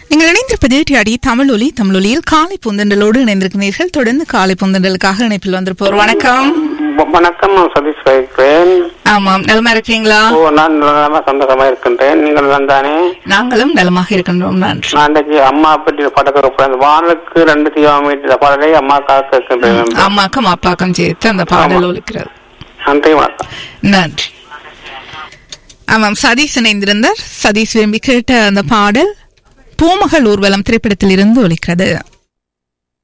நீங்கள் இணைந்திருப்பது டிஆடி தமிழொலி தமிழொலியில் காலை புந்தண்டலோடு இணைந்திருக்கிறீர்கள் தொடர்ந்து காலை புந்தண்டலுக்காக இணைப்பில் வந்திருப்போர் வணக்கம் வ- வணக்கம் நான் சதீஷ் வைக்கிறேன் ஆமாம் நலமா இருக்கீங்களா ஓ நான் நல்லமா சந்தோஷமா இருக்கின்றேன் நீங்கள் தானே நாங்களும் நலமாக இருக்கின்றோம் நன்றி நான் இன்றைக்கு அம்மா பற்றி படக்கிறப்ப அந்த வானுக்கு ரெண்டு தீவாமீட்டர் பாடலை அம்மா காக்க இருக்கின்றேன் அம்மாக்கும் அப்பாக்கும் சேர்த்து அந்த பாடல் ஒலிக்கிறது நன்றி வணக்கம் நன்றி ஆமாம் சதீஷ் இணைந்திருந்தார் சதீஷ் விரும்பி கேட்ட அந்த பாடல் பூமகள் ஊர்வலம் திரைப்படத்தில் இருந்து ஒலிக்கிறது